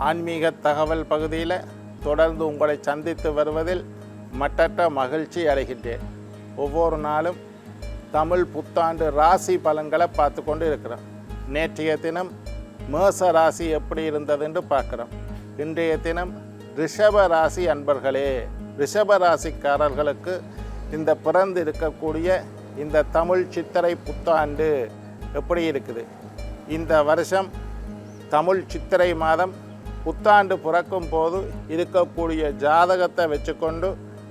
ஆன்மீக தகவல் பகுதியில் தொடர்ந்து உங்களை சந்தித்து வருவதில் மட்டற்ற மகிழ்ச்சி அடைகின்றேன் ஒவ்வொரு நாளும் தமிழ் புத்தாண்டு ராசி பலன்களை பார்த்து கொண்டு இருக்கிறோம் நேற்றைய தினம் மேச ராசி எப்படி இருந்ததுன்னு பார்க்குறோம் இன்றைய தினம் ரிஷப ராசி அன்பர்களே ரிஷப ராசிக்காரர்களுக்கு இந்த பிறந்து இருக்கக்கூடிய இந்த தமிழ் சித்திரை புத்தாண்டு எப்படி இருக்குது இந்த வருஷம் தமிழ் சித்திரை மாதம் புத்தாண்டு பிறக்கும் போது இருக்கக்கூடிய ஜாதகத்தை வச்சுக்கொண்டு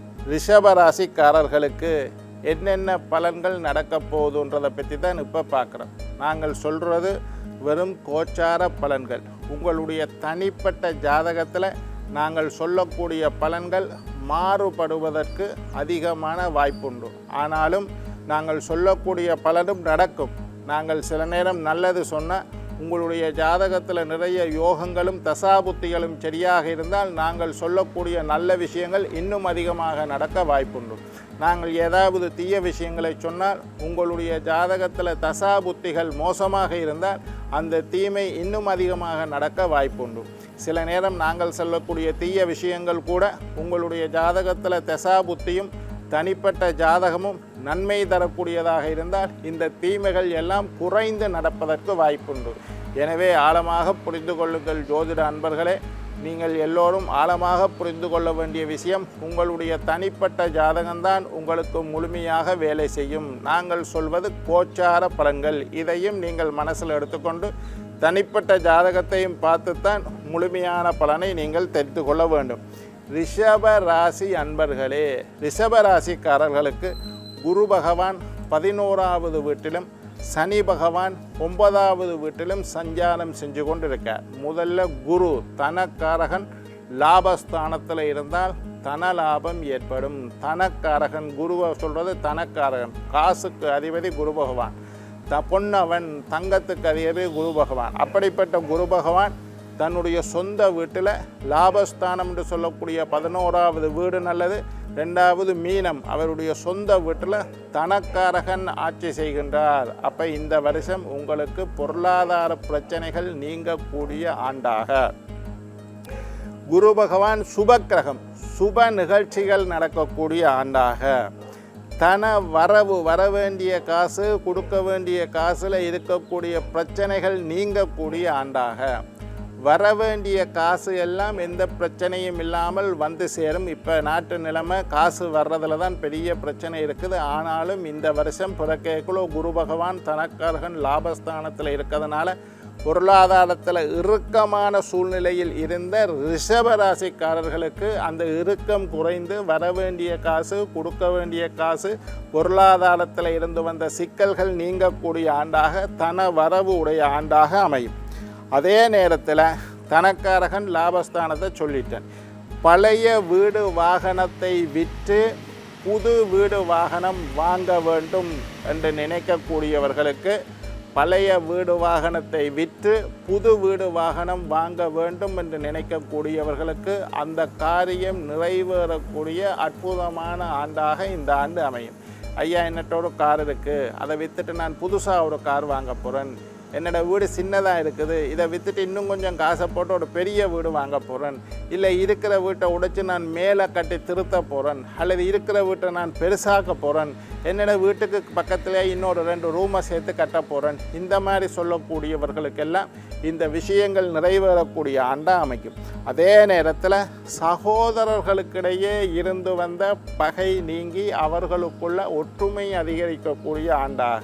ரிஷபராசிக்காரர்களுக்கு என்னென்ன பலன்கள் நடக்க போகுதுன்றதை பற்றி தான் இப்போ பார்க்குறோம் நாங்கள் சொல்கிறது வெறும் கோச்சார பலன்கள் உங்களுடைய தனிப்பட்ட ஜாதகத்தில் நாங்கள் சொல்லக்கூடிய பலன்கள் மாறுபடுவதற்கு அதிகமான வாய்ப்புண்டு ஆனாலும் நாங்கள் சொல்லக்கூடிய பலனும் நடக்கும் நாங்கள் சில நேரம் நல்லது சொன்னால் உங்களுடைய ஜாதகத்தில் நிறைய யோகங்களும் தசாபுத்திகளும் சரியாக இருந்தால் நாங்கள் சொல்லக்கூடிய நல்ல விஷயங்கள் இன்னும் அதிகமாக நடக்க வாய்ப்புண்டு நாங்கள் ஏதாவது தீய விஷயங்களை சொன்னால் உங்களுடைய ஜாதகத்தில் தசாபுத்திகள் மோசமாக இருந்தால் அந்த தீமை இன்னும் அதிகமாக நடக்க வாய்ப்புண்டு சில நேரம் நாங்கள் சொல்லக்கூடிய தீய விஷயங்கள் கூட உங்களுடைய ஜாதகத்தில் தசாபுத்தியும் தனிப்பட்ட ஜாதகமும் நன்மை தரக்கூடியதாக இருந்தால் இந்த தீமைகள் எல்லாம் குறைந்து நடப்பதற்கு வாய்ப்புண்டு எனவே ஆழமாக புரிந்து கொள்ளுங்கள் ஜோதிட அன்பர்களே நீங்கள் எல்லோரும் ஆழமாக புரிந்து கொள்ள வேண்டிய விஷயம் உங்களுடைய தனிப்பட்ட ஜாதகம்தான் உங்களுக்கு முழுமையாக வேலை செய்யும் நாங்கள் சொல்வது கோச்சார பலன்கள் இதையும் நீங்கள் மனசில் எடுத்துக்கொண்டு தனிப்பட்ட ஜாதகத்தையும் பார்த்துத்தான் முழுமையான பலனை நீங்கள் தெரிந்து கொள்ள வேண்டும் ரிஷப ராசி அன்பர்களே ரிஷப ராசிக்காரர்களுக்கு குரு பகவான் பதினோராவது வீட்டிலும் சனி பகவான் ஒன்பதாவது வீட்டிலும் சஞ்சாரம் செஞ்சு கொண்டிருக்கார் முதல்ல குரு தனக்காரகன் லாபஸ்தானத்தில் இருந்தால் தன லாபம் ஏற்படும் தனக்காரகன் குருவை சொல்கிறது தனக்காரகன் காசுக்கு அதிபதி குரு பகவான் த பொன்னவன் தங்கத்துக்கு அதிபதி குரு பகவான் அப்படிப்பட்ட குரு பகவான் தன்னுடைய சொந்த வீட்டில் லாபஸ்தானம் என்று சொல்லக்கூடிய பதினோராவது வீடு நல்லது ரெண்டாவது மீனம் அவருடைய சொந்த வீட்டில் தனக்காரகன் ஆட்சி செய்கின்றார் அப்போ இந்த வருஷம் உங்களுக்கு பொருளாதார பிரச்சனைகள் நீங்கக்கூடிய ஆண்டாக குரு பகவான் சுபக்கிரகம் சுப நிகழ்ச்சிகள் நடக்கக்கூடிய ஆண்டாக தன வரவு வர வேண்டிய காசு கொடுக்க வேண்டிய காசில் இருக்கக்கூடிய பிரச்சனைகள் நீங்கக்கூடிய ஆண்டாக வர வேண்டிய காசு எல்லாம் எந்த பிரச்சனையும் இல்லாமல் வந்து சேரும் இப்போ நாட்டு நிலைமை காசு வர்றதுல தான் பெரிய பிரச்சனை இருக்குது ஆனாலும் இந்த வருஷம் பிறக்கேக்குள்ள குரு பகவான் தனக்காரகன் லாபஸ்தானத்தில் இருக்கிறதுனால பொருளாதாரத்தில் இறுக்கமான சூழ்நிலையில் இருந்த ரிஷப ராசிக்காரர்களுக்கு அந்த இறுக்கம் குறைந்து வர வேண்டிய காசு கொடுக்க வேண்டிய காசு பொருளாதாரத்தில் இருந்து வந்த சிக்கல்கள் நீங்கக்கூடிய ஆண்டாக தன வரவு உடைய ஆண்டாக அமையும் அதே நேரத்தில் தனக்காரகன் லாபஸ்தானத்தை சொல்லிட்டேன் பழைய வீடு வாகனத்தை விற்று புது வீடு வாகனம் வாங்க வேண்டும் என்று நினைக்கக்கூடியவர்களுக்கு பழைய வீடு வாகனத்தை விற்று புது வீடு வாகனம் வாங்க வேண்டும் என்று நினைக்கக்கூடியவர்களுக்கு அந்த காரியம் நிறைவேறக்கூடிய அற்புதமான ஆண்டாக இந்த ஆண்டு அமையும் ஐயா என்னட்ட ஒரு கார் இருக்குது அதை விற்றுட்டு நான் புதுசாக ஒரு கார் வாங்க போகிறேன் என்னோட வீடு சின்னதாக இருக்குது இதை விற்றுட்டு இன்னும் கொஞ்சம் காசை போட்டு ஒரு பெரிய வீடு வாங்க போகிறேன் இல்லை இருக்கிற வீட்டை உடைச்சு நான் மேலே கட்டி திருத்த போகிறேன் அல்லது இருக்கிற வீட்டை நான் பெருசாக்க போகிறேன் என்னோட வீட்டுக்கு பக்கத்தில் இன்னொரு ரெண்டு ரூமை சேர்த்து கட்ட போகிறேன் இந்த மாதிரி சொல்லக்கூடியவர்களுக்கெல்லாம் இந்த விஷயங்கள் நிறைவேறக்கூடிய ஆண்டாக அமைக்கும் அதே நேரத்தில் சகோதரர்களுக்கிடையே இருந்து வந்த பகை நீங்கி அவர்களுக்குள்ள ஒற்றுமை அதிகரிக்கக்கூடிய ஆண்டாக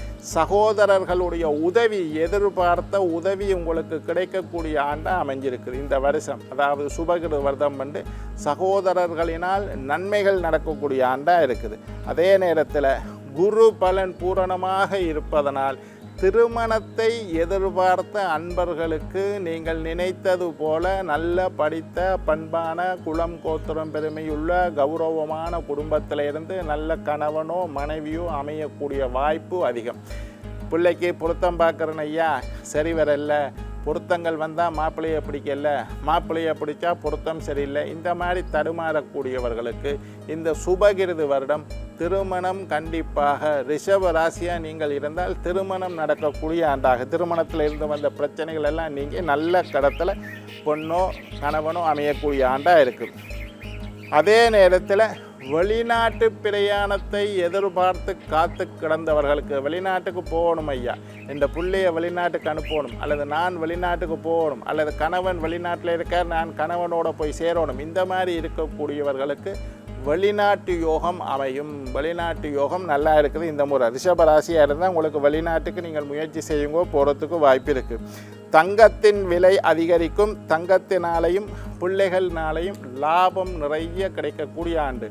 சகோதரர்களுடைய உதவி எதிர்பார்த்த உதவி உங்களுக்கு கிடைக்கக்கூடிய ஆண்டாக அமைஞ்சிருக்குது இந்த வருஷம் அதாவது சுபகிரு வருடம் வந்து சகோதரர்களினால் நன்மைகள் நடக்கக்கூடிய ஆண்டாக இருக்குது அதே நேரத்தில் குரு பலன் பூரணமாக இருப்பதனால் திருமணத்தை எதிர்பார்த்த அன்பர்களுக்கு நீங்கள் நினைத்தது போல நல்ல படித்த பண்பான குலம் கோத்திரம் பெருமையுள்ள கௌரவமான குடும்பத்தில் இருந்து நல்ல கணவனோ மனைவியோ அமையக்கூடிய வாய்ப்பு அதிகம் பிள்ளைக்கு பொருத்தம் பார்க்குறேன் ஐயா சரி வரல பொருத்தங்கள் வந்தால் மாப்பிள்ளையை பிடிக்கல மாப்பிள்ளையை பிடிச்சா பொருத்தம் சரியில்லை இந்த மாதிரி தடுமாறக்கூடியவர்களுக்கு இந்த சுபகிருது வருடம் திருமணம் கண்டிப்பாக ரிஷப ராசியாக நீங்கள் இருந்தால் திருமணம் நடக்கக்கூடிய ஆண்டாக திருமணத்தில் இருந்து வந்த பிரச்சனைகள் எல்லாம் நீங்கள் நல்ல கடத்தில் பொண்ணோ கணவனோ அமையக்கூடிய ஆண்டாக இருக்குது அதே நேரத்தில் வெளிநாட்டு பிரயாணத்தை எதிர்பார்த்து காத்து கிடந்தவர்களுக்கு வெளிநாட்டுக்கு போகணும் ஐயா இந்த புள்ளைய வெளிநாட்டுக்கு அனுப்பணும் அல்லது நான் வெளிநாட்டுக்கு போகணும் அல்லது கணவன் வெளிநாட்டில் இருக்கார் நான் கணவனோட போய் சேரணும் இந்த மாதிரி இருக்கக்கூடியவர்களுக்கு வெளிநாட்டு யோகம் அமையும் வெளிநாட்டு யோகம் நல்லா இருக்குது இந்த முறை ரிஷபராசியாக இருந்தால் உங்களுக்கு வெளிநாட்டுக்கு நீங்கள் முயற்சி செய்யுங்கோ போகிறதுக்கு வாய்ப்பு இருக்குது தங்கத்தின் விலை அதிகரிக்கும் தங்கத்தினாலையும் பிள்ளைகள்னாலையும் லாபம் நிறைய கிடைக்கக்கூடிய ஆண்டு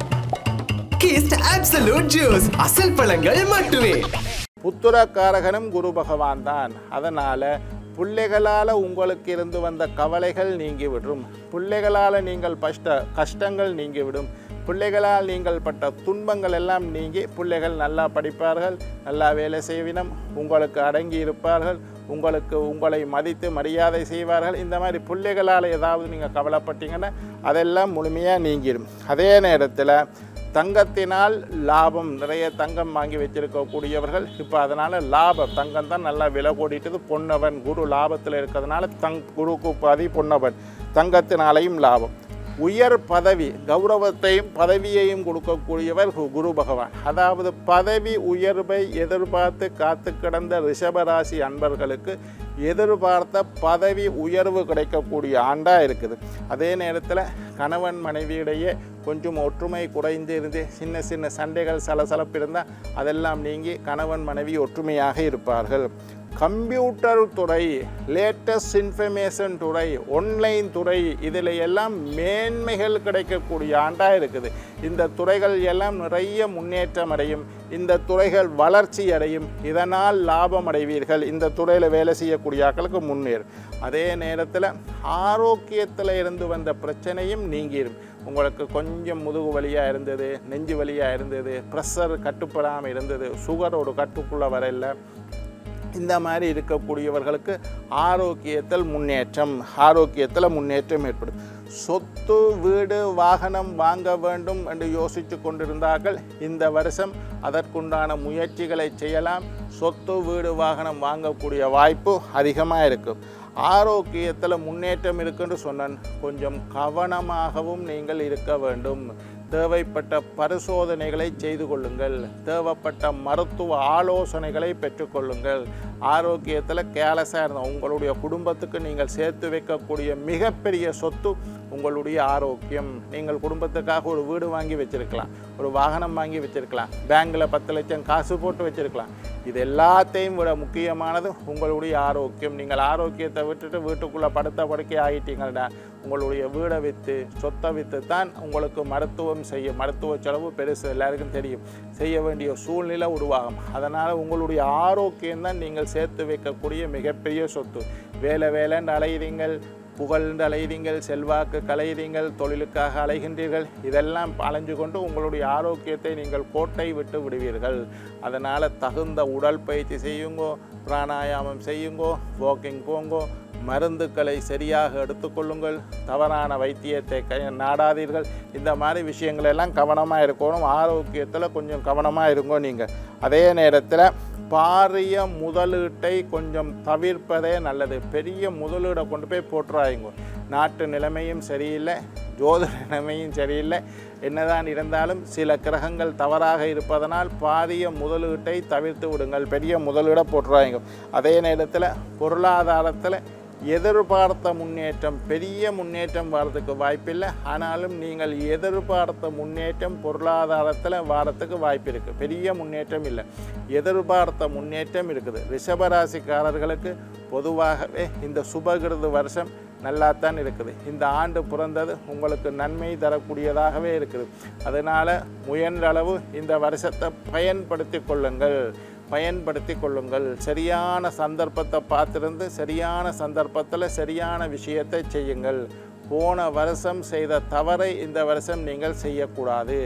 Kissed Absolute Juice அசல் பழங்கள் மட்டுமே புத்திரக்காரகனும் குரு பகவான் தான் அதனால் பிள்ளைகளால் உங்களுக்கு இருந்து வந்த கவலைகள் நீங்கிவிடும் பிள்ளைகளால் நீங்கள் பஷ்ட கஷ்டங்கள் நீங்கிவிடும் பிள்ளைகளால் நீங்கள் பட்ட துன்பங்கள் எல்லாம் நீங்கி பிள்ளைகள் நல்லா படிப்பார்கள் நல்லா வேலை செய்வினம் உங்களுக்கு அடங்கி இருப்பார்கள் உங்களுக்கு உங்களை மதித்து மரியாதை செய்வார்கள் இந்த மாதிரி பிள்ளைகளால் ஏதாவது நீங்கள் கவலைப்பட்டீங்கன்னா அதெல்லாம் முழுமையாக நீங்கிடும் அதே நேரத்தில் தங்கத்தினால் லாபம் நிறைய தங்கம் வாங்கி வச்சிருக்கக்கூடியவர்கள் இப்போ அதனால் லாபம் தங்கம் தான் நல்லா விலை கூடிட்டது பொன்னவன் குரு லாபத்தில் இருக்கிறதுனால தங் குருக்கு பாதி பொன்னவன் தங்கத்தினாலையும் லாபம் உயர் பதவி கௌரவத்தையும் பதவியையும் கொடுக்கக்கூடியவர் கு- குரு பகவான் அதாவது பதவி உயர்வை எதிர்பார்த்து காத்து கிடந்த ரிஷபராசி அன்பர்களுக்கு எதிர்பார்த்த பதவி உயர்வு கிடைக்கக்கூடிய ஆண்டாக இருக்குது அதே நேரத்தில் கணவன் மனைவியிடையே கொஞ்சம் ஒற்றுமை குறைந்து இருந்து சின்ன சின்ன சண்டைகள் சலசலப்பு இருந்தால் அதெல்லாம் நீங்கி கணவன் மனைவி ஒற்றுமையாக இருப்பார்கள் கம்ப்யூட்டர் துறை லேட்டஸ்ட் இன்ஃபர்மேஷன் துறை ஒன்லைன் துறை இதில் எல்லாம் மேன்மைகள் கிடைக்கக்கூடிய ஆண்டாக இருக்குது இந்த துறைகள் எல்லாம் நிறைய முன்னேற்றம் அடையும் இந்த துறைகள் வளர்ச்சி அடையும் இதனால் லாபம் அடைவீர்கள் இந்த துறையில் வேலை செய்யக்கூடிய ஆட்களுக்கு முன்னேறும் அதே நேரத்தில் ஆரோக்கியத்தில் இருந்து வந்த பிரச்சனையும் நீங்கிடும் உங்களுக்கு கொஞ்சம் முதுகு வலியாக இருந்தது நெஞ்சு வலியாக இருந்தது ப்ரெஷர் கட்டுப்படாமல் இருந்தது சுகரோட கட்டுக்குள்ளே வரையில் இந்த மாதிரி இருக்கக்கூடியவர்களுக்கு ஆரோக்கியத்தில் முன்னேற்றம் ஆரோக்கியத்தில் முன்னேற்றம் ஏற்படும் சொத்து வீடு வாகனம் வாங்க வேண்டும் என்று யோசித்து கொண்டிருந்தார்கள் இந்த வருஷம் அதற்குண்டான முயற்சிகளை செய்யலாம் சொத்து வீடு வாகனம் வாங்கக்கூடிய வாய்ப்பு அதிகமாக இருக்கும் ஆரோக்கியத்தில் முன்னேற்றம் இருக்குன்னு சொன்னேன் கொஞ்சம் கவனமாகவும் நீங்கள் இருக்க வேண்டும் தேவைப்பட்ட பரிசோதனைகளை செய்து கொள்ளுங்கள் தேவைப்பட்ட மருத்துவ ஆலோசனைகளை பெற்றுக்கொள்ளுங்கள் ஆரோக்கியத்தில் கேலஸாக இருந்தோம் உங்களுடைய குடும்பத்துக்கு நீங்கள் சேர்த்து வைக்கக்கூடிய மிகப்பெரிய சொத்து உங்களுடைய ஆரோக்கியம் நீங்கள் குடும்பத்துக்காக ஒரு வீடு வாங்கி வச்சிருக்கலாம் ஒரு வாகனம் வாங்கி வச்சிருக்கலாம் பேங்கில் பத்து லட்சம் காசு போட்டு வச்சிருக்கலாம் இது எல்லாத்தையும் விட முக்கியமானது உங்களுடைய ஆரோக்கியம் நீங்கள் ஆரோக்கியத்தை விட்டுட்டு வீட்டுக்குள்ளே படுத்த படுக்கை ஆகிட்டீங்கன்னா உங்களுடைய வீடை விற்று சொத்தை விற்று தான் உங்களுக்கு மருத்துவம் செய்ய மருத்துவ செலவு பெருசு எல்லாருக்கும் தெரியும் செய்ய வேண்டிய சூழ்நிலை உருவாகும் அதனால் உங்களுடைய ஆரோக்கியம் தான் நீங்கள் சேர்த்து வைக்கக்கூடிய மிகப்பெரிய சொத்து வேலை வேலைன்னு அலைகிறீங்கள் புகழ்ந்து அலைகிறீங்கள் செல்வாக்கு கலைகிறீங்கள் தொழிலுக்காக அலைகின்றீர்கள் இதெல்லாம் அலைஞ்சு கொண்டு உங்களுடைய ஆரோக்கியத்தை நீங்கள் கோட்டை விட்டு விடுவீர்கள் அதனால் தகுந்த உடற்பயிற்சி செய்யுங்கோ பிராணாயாமம் செய்யுங்கோ வாக்கிங் போங்கோ மருந்துக்களை சரியாக எடுத்துக்கொள்ளுங்கள் தவறான வைத்தியத்தை கை நாடாதீர்கள் இந்த மாதிரி விஷயங்கள் எல்லாம் கவனமாக இருக்கணும் ஆரோக்கியத்தில் கொஞ்சம் கவனமாக இருங்கோ நீங்கள் அதே நேரத்தில் பாரிய முதலீட்டை கொஞ்சம் தவிர்ப்பதே நல்லது பெரிய முதலீடை கொண்டு போய் போட்டுறாயுங்க நாட்டு நிலைமையும் சரியில்லை ஜோதிட நிலைமையும் சரியில்லை என்னதான் இருந்தாலும் சில கிரகங்கள் தவறாக இருப்பதனால் பாரிய முதலீட்டை தவிர்த்து விடுங்கள் பெரிய முதலீடை போட்டுறாங்க அதே நேரத்தில் பொருளாதாரத்தில் எதிர்பார்த்த முன்னேற்றம் பெரிய முன்னேற்றம் வர்றதுக்கு வாய்ப்பில்லை ஆனாலும் நீங்கள் எதிர்பார்த்த முன்னேற்றம் பொருளாதாரத்தில் வரத்துக்கு வாய்ப்பு இருக்குது பெரிய முன்னேற்றம் இல்லை எதிர்பார்த்த முன்னேற்றம் இருக்குது ரிஷபராசிக்காரர்களுக்கு பொதுவாகவே இந்த சுபகிருது வருஷம் நல்லாத்தான் இருக்குது இந்த ஆண்டு பிறந்தது உங்களுக்கு நன்மை தரக்கூடியதாகவே இருக்குது அதனால் முயன்ற அளவு இந்த வருஷத்தை பயன்படுத்தி கொள்ளுங்கள் பயன்படுத்தி கொள்ளுங்கள் சரியான சந்தர்ப்பத்தை பார்த்துருந்து சரியான சந்தர்ப்பத்தில் சரியான விஷயத்தை செய்யுங்கள் போன வருஷம் செய்த தவறை இந்த வருஷம் நீங்கள் செய்யக்கூடாது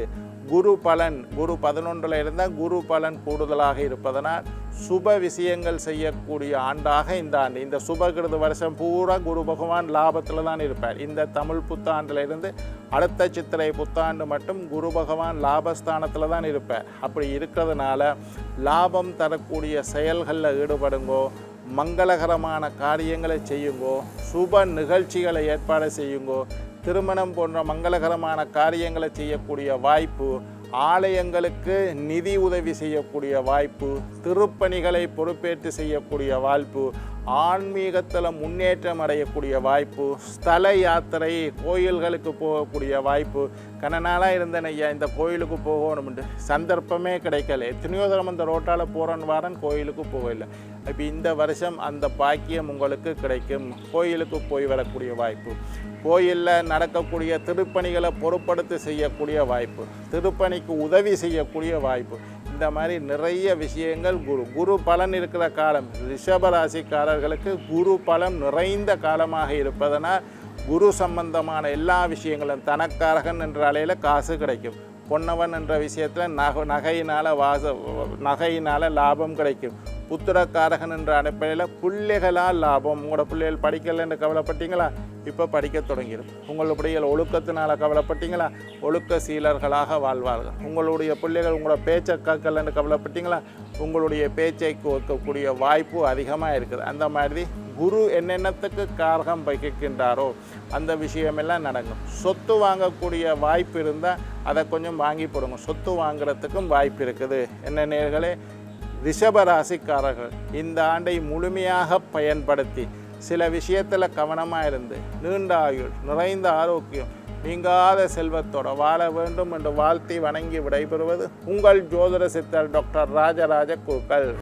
குரு பலன் குரு பதினொன்றில் இருந்தால் குரு பலன் கூடுதலாக இருப்பதனால் சுப விஷயங்கள் செய்யக்கூடிய ஆண்டாக இந்த ஆண்டு இந்த சுபகிருத வருஷம் பூரா குரு பகவான் லாபத்தில் தான் இருப்பார் இந்த தமிழ் புத்தாண்டுல இருந்து அடுத்த சித்திரை புத்தாண்டு மட்டும் குரு பகவான் லாபஸ்தானத்தில் தான் இருப்பார் அப்படி இருக்கிறதுனால லாபம் தரக்கூடிய செயல்களில் ஈடுபடுங்கோ மங்களகரமான காரியங்களை செய்யுங்கோ சுப நிகழ்ச்சிகளை ஏற்பாடு செய்யுங்கோ திருமணம் போன்ற மங்களகரமான காரியங்களை செய்யக்கூடிய வாய்ப்பு ஆலயங்களுக்கு நிதி உதவி செய்யக்கூடிய வாய்ப்பு திருப்பணிகளை பொறுப்பேற்று செய்யக்கூடிய வாய்ப்பு ஆன்மீகத்தில் முன்னேற்றம் அடையக்கூடிய வாய்ப்பு ஸ்தல யாத்திரை கோயில்களுக்கு போகக்கூடிய வாய்ப்பு கனநாளாக இருந்தேன் ஐயா இந்த கோயிலுக்கு போகணும்னு சந்தர்ப்பமே கிடைக்கல எத்தனையோ தரம் அந்த ரோட்டால் போகிறேன்னு வாரன் கோயிலுக்கு போகல இப்போ இந்த வருஷம் அந்த பாக்கியம் உங்களுக்கு கிடைக்கும் கோயிலுக்கு போய் வரக்கூடிய வாய்ப்பு கோயிலில் நடக்கக்கூடிய திருப்பணிகளை பொறுப்படுத்தி செய்யக்கூடிய வாய்ப்பு திருப்பணிக்கு உதவி செய்யக்கூடிய வாய்ப்பு இந்த மாதிரி நிறைய விஷயங்கள் குரு குரு பலன் இருக்கிற காலம் ரிஷப ராசிக்காரர்களுக்கு குரு பலன் நிறைந்த காலமாக இருப்பதனால் குரு சம்பந்தமான எல்லா விஷயங்களும் தனக்காரகன் என்ற அலையில் காசு கிடைக்கும் பொன்னவன் என்ற விஷயத்தில் நக நகையினால் வாச நகையினால் லாபம் கிடைக்கும் புத்திரக்காரகன் என்ற அடிப்படையில் பிள்ளைகளால் லாபம் உங்களோட பிள்ளைகள் படிக்கலைன்னு கவலைப்பட்டீங்களா இப்போ படிக்க தொடங்கிடும் உங்களுடைய பிள்ளைகள் ஒழுக்கத்தினால் கவலைப்பட்டீங்களா ஒழுக்க சீலர்களாக வாழ்வார்கள் உங்களுடைய பிள்ளைகள் உங்களோட பேச்சை காக்கலன்னு கவலைப்பட்டீங்களா உங்களுடைய பேச்சை வைக்கக்கூடிய வாய்ப்பு அதிகமாக இருக்குது அந்த மாதிரி குரு என்னென்னத்துக்கு காரகம் வகிக்கின்றாரோ அந்த விஷயமெல்லாம் நடக்கும் சொத்து வாங்கக்கூடிய வாய்ப்பு இருந்தால் அதை கொஞ்சம் வாங்கி போடுங்க சொத்து வாங்குறதுக்கும் வாய்ப்பு இருக்குது என்ன நேர்களே ரிஷபராசிக்காரர்கள் இந்த ஆண்டை முழுமையாக பயன்படுத்தி சில விஷயத்தில் கவனமாக இருந்து நீண்ட ஆயுள் நிறைந்த ஆரோக்கியம் நீங்காத செல்வத்தோட வாழ வேண்டும் என்று வாழ்த்தி வணங்கி விடைபெறுவது உங்கள் ஜோதிட சித்தர் டாக்டர் ராஜராஜ குருக்கள்